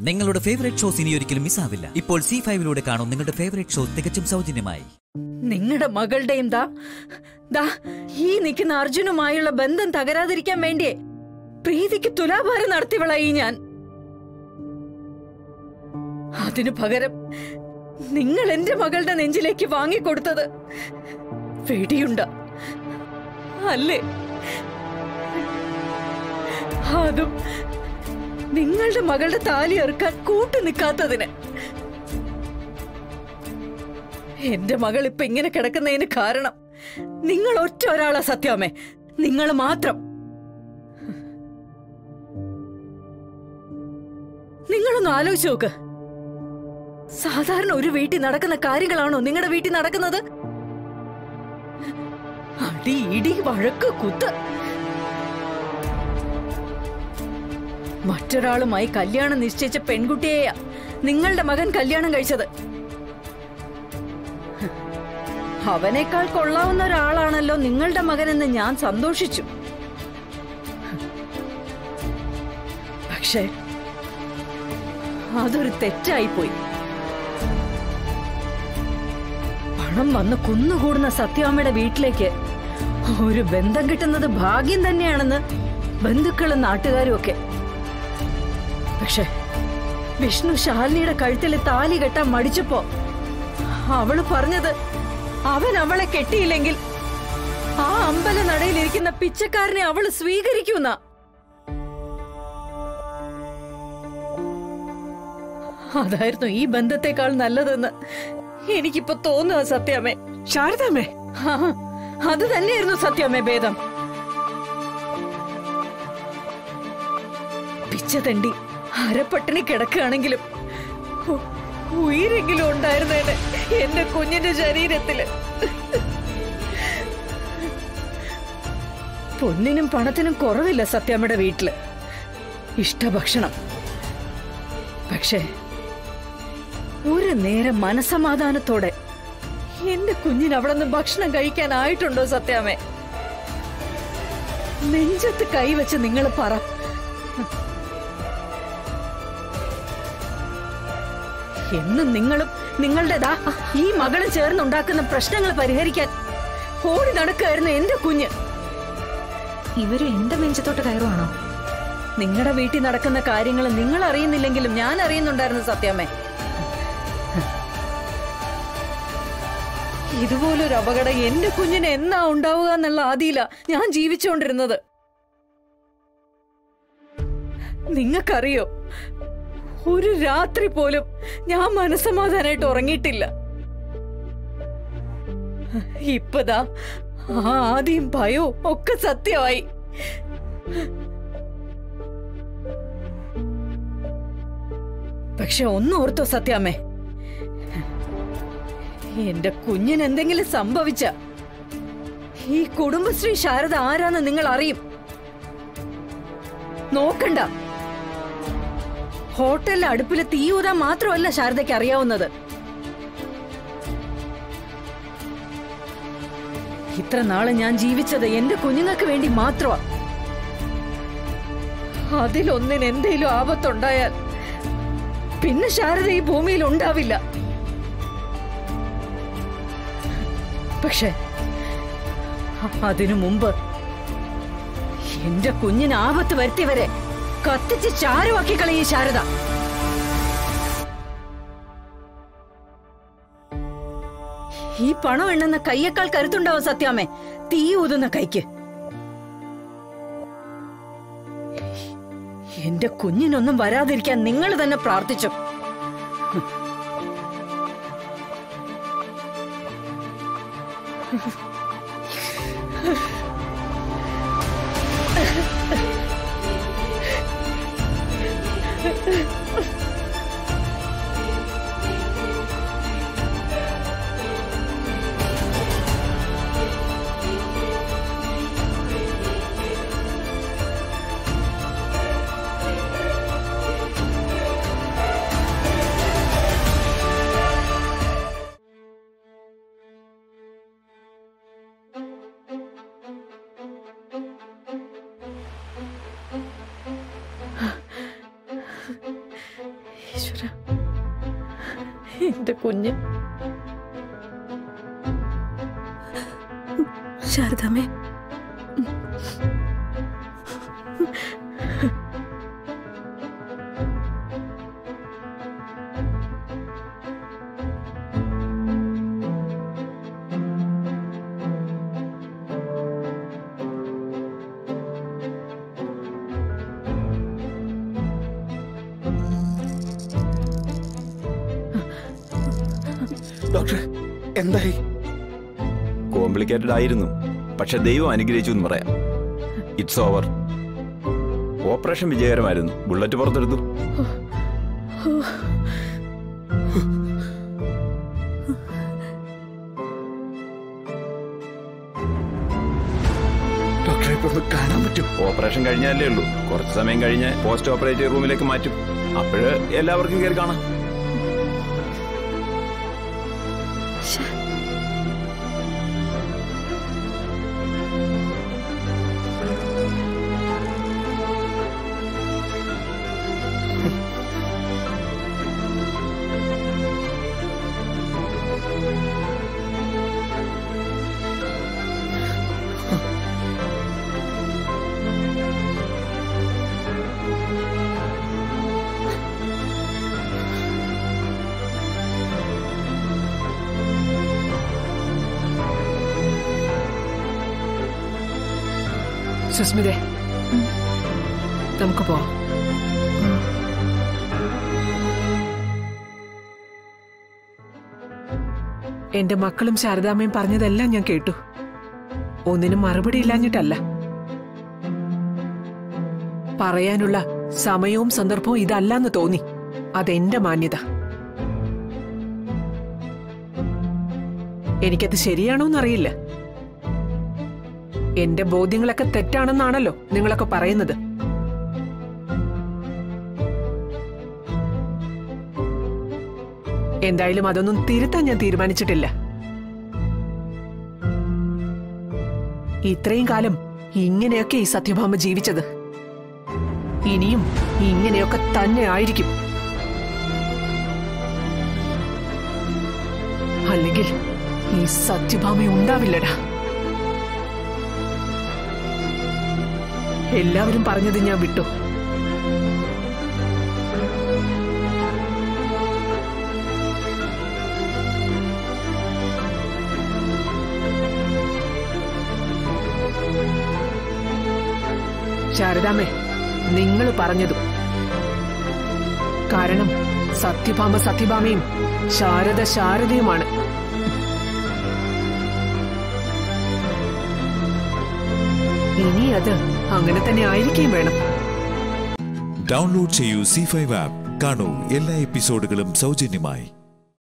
നിങ്ങളുടെ favourite shows ഇനി ഒരിക്കലും മിസ്സാവില്ല ഇപ്പോൾ സി ഫൈവിലൂടെ കാണും നിങ്ങളുടെ ഫേവറേറ്റ് ഷോ തികച്ചും സൗജന്യമായി നിങ്ങളുടെ മകളുടെയും ദാ ദാ ഈ നിൽക്കുന്ന അർജുനുമായുള്ള ബന്ധം തകരാതിരിക്കാൻ വേണ്ടിയേ പ്രീതിക്ക് തുലാഭാരം നടത്തിവളായി ഞാൻ അതിനു പകരം നിങ്ങൾ എന്റെ മകളുടെ നെഞ്ചിലേക്ക് വാങ്ങിക്കൊടുത്തത് വെടിയുണ്ട അല്ലേ അതും നിങ്ങളുടെ മകളുടെ താലി ഇറക്കാൻ കൂട്ടു നിൽക്കാത്തതിന് എന്റെ മകൾ ഇപ്പൊ ഇങ്ങനെ കിടക്കുന്നതിന് കാരണം നിങ്ങൾ ഒറ്റ ഒരാളാ സത്യാമേ നിങ്ങൾ മാത്രം നിങ്ങളൊന്ന് ആലോചിച്ച് നോക്ക് സാധാരണ ഒരു വീട്ടിൽ നടക്കുന്ന കാര്യങ്ങളാണോ നിങ്ങളുടെ വീട്ടിൽ നടക്കുന്നത് അടി ഇടി വഴക്ക് കുത്ത് മറ്റൊരാളുമായി കല്യാണം നിശ്ചയിച്ച പെൺകുട്ടിയെയാ നിങ്ങളുടെ മകൻ കല്യാണം കഴിച്ചത് അവനേക്കാൾ കൊള്ളാവുന്ന ഒരാളാണല്ലോ നിങ്ങളുടെ മകനെന്ന് ഞാൻ സന്തോഷിച്ചു പക്ഷേ അതൊരു തെറ്റായിപ്പോയി പണം വന്ന് കുന്നുകൂടുന്ന സത്യാമ്മയുടെ വീട്ടിലേക്ക് ഒരു ബന്ധം കിട്ടുന്നത് ഭാഗ്യം തന്നെയാണെന്ന് ബന്ധുക്കളും നാട്ടുകാരും ഒക്കെ പക്ഷെ വിഷ്ണു ശാലിനിയുടെ കഴുത്തിൽ താലി കെട്ടാൻ മടിച്ചപ്പോ അവള് പറഞ്ഞത് അവൻ അവളെ കെട്ടിയില്ലെങ്കിൽ ആ അമ്പല നടയിലിരിക്കുന്ന പിച്ചക്കാരനെ അവള് സ്വീകരിക്കുന്ന അതായിരുന്നു ഈ ബന്ധത്തെക്കാൾ നല്ലതെന്ന് എനിക്കിപ്പോ തോന്നുക സത്യമേ ശാരദാമ്മേ ആ, അത് തന്നെയായിരുന്നു സത്യമേ ഭേദം പിച്ച തണ്ടി അരപ്പട്ടിണി കിടക്കുകയാണെങ്കിലും ഉ- ഉയിരെങ്കിലും ഉണ്ടായിരുന്നേനെ എന്റെ കുഞ്ഞിന്റെ ശരീരത്തില് പൊന്നിനും പണത്തിനും കുറവില്ല സത്യാമ്മയുടെ വീട്ടില് ഇഷ്ടഭക്ഷണം പക്ഷേ ഒരു നേരം മനസമാധാനത്തോടെ എന്റെ കുഞ്ഞിന് അവിടെ നിന്ന് ഭക്ഷണം കഴിക്കാനായിട്ടുണ്ടോ സത്യാമേ നെഞ്ചത്ത് കൈവച്ച് നിങ്ങൾ പറ എന്നും നിങ്ങളും നിങ്ങളുടേതാ ഈ മകളും ചേർന്നുണ്ടാക്കുന്ന പ്രശ്നങ്ങൾ പരിഹരിക്കാൻ ഓടി നടക്കുകയായിരുന്നു എന്റെ കുഞ്ഞ് ഇവര് എന്റെ നെഞ്ചത്തോട്ട് കയറുവാണോ നിങ്ങളുടെ വീട്ടിൽ നടക്കുന്ന കാര്യങ്ങൾ നിങ്ങൾ അറിയുന്നില്ലെങ്കിലും ഞാൻ അറിയുന്നുണ്ടായിരുന്നു സത്യാമ്മേ ഇതുപോലൊരു അപകടം എന്റെ കുഞ്ഞിന് എന്നാ ഉണ്ടാവുക എന്നുള്ള ആദിയില ഞാൻ ജീവിച്ചുകൊണ്ടിരുന്നത് നിങ്ങൾക്കറിയോ ഒരു രാത്രി പോലും ഞാൻ മനസ്സമാധാനായിട്ട് ഉറങ്ങിയിട്ടില്ല ഇപ്പതാ ആ ആദ്യം ഭയവും ഒക്കെ സത്യമായി പക്ഷെ ഒന്നും ഓർത്തോ സത്യാമ്മേ എന്റെ കുഞ്ഞിന് എന്തെങ്കിലും സംഭവിച്ച ഈ കുടുംബശ്രീ ശാരദ ആരാന്ന് നിങ്ങൾ അറിയും നോക്കണ്ട ഹോട്ടലിലെ അടുപ്പില് തീ ഊതാൻ മാത്രമല്ല ശാരദയ്ക്ക് അറിയാവുന്നത് ഇത്ര നാള് ഞാൻ ജീവിച്ചത് എന്റെ കുഞ്ഞുങ്ങൾക്ക് വേണ്ടി മാത്രമാ അതിലൊന്നിന് എന്തേലും ആപത്തുണ്ടായാൽ പിന്നെ ശാരദ ഈ ഭൂമിയിൽ ഉണ്ടാവില്ല പക്ഷെ അതിനു മുമ്പ് എന്റെ കുഞ്ഞിന് ആപത്ത് വരുത്തിയവരെ കത്തിച്ച് ചാരുവാക്കി കളയി ശാരദ ഈ പണം എണ്ണുന്ന കയ്യേക്കാൾ കരുത്തുണ്ടാവും സത്യാമേ തീ ഊതുന്ന കൈക്ക് എന്റെ കുഞ്ഞിനൊന്നും വരാതിരിക്കാൻ നിങ്ങൾ തന്നെ പ്രാർത്ഥിച്ചു ഈശ്വര എന്റെ കുഞ്ഞ് ശാരദാമ്മേ ഡോക്ടർ എന്തായി കോംപ്ലിക്കേറ്റഡ് ആയിരുന്നു പക്ഷെ ദൈവം അനുഗ്രഹിച്ചു എന്ന് പറയാം ഇറ്റ്സ് ഓവർ ഓപ്പറേഷൻ വിജയകരമായിരുന്നു ബുള്ളറ്റ് പുറത്തെടുത്തു ഡോക്ടറെ ഇപ്പൊ ഒന്ന് കാണാൻ പറ്റും ഓപ്പറേഷൻ കഴിഞ്ഞാലേ ഉള്ളൂ കുറച്ച് സമയം കഴിഞ്ഞ് പോസ്റ്റ് ഓപ്പറേറ്റീവ് റൂമിലേക്ക് മാറ്റും അപ്പോഴ് എല്ലാവർക്കും കയറി കാണാം സുസ്മിതേ നമുക്ക് പോവാം എന്റെ മക്കളും ശാരദാമ്മയും പറഞ്ഞതെല്ലാം ഞാൻ കേട്ടു ഒന്നിനും മറുപടി ഇല്ലാഞ്ഞിട്ടല്ല പറയാനുള്ള സമയവും സന്ദർഭവും ഇതല്ലെന്ന് തോന്നി അതെന്റെ മാന്യത എനിക്കത് ശരിയാണോന്നറിയില്ല എന്റെ ബോധ്യങ്ങളൊക്കെ തെറ്റാണെന്നാണല്ലോ നിങ്ങളൊക്കെ പറയുന്നത് എന്തായാലും അതൊന്നും തിരുത്താൻ ഞാൻ തീരുമാനിച്ചിട്ടില്ല ഇത്രയും കാലം ഇങ്ങനെയൊക്കെ ഈ സത്യഭാമ ജീവിച്ചത് ഇനിയും ഇങ്ങനെയൊക്കെ തന്നെ ആയിരിക്കും അല്ലെങ്കിൽ ഈ സത്യഭാമ ഉണ്ടാവില്ലടാ എല്ലാവരും പറഞ്ഞത് ഞാൻ വിട്ടു ശാരദാമ്മേ നിങ്ങൾ പറഞ്ഞതും കാരണം സത്യഭാമ സത്യഭാമയും ശാരദ ശാരദയുമാണ് ഇനി അത് അങ്ങനെ തന്നെ ആയിരിക്കുകയും വേണം ഡൗൺലോഡ് ചെയ്യൂ സി ഫൈവ് ആപ്പ് കാണൂ എല്ലാ എപ്പിസോഡുകളും സൗജന്യമായി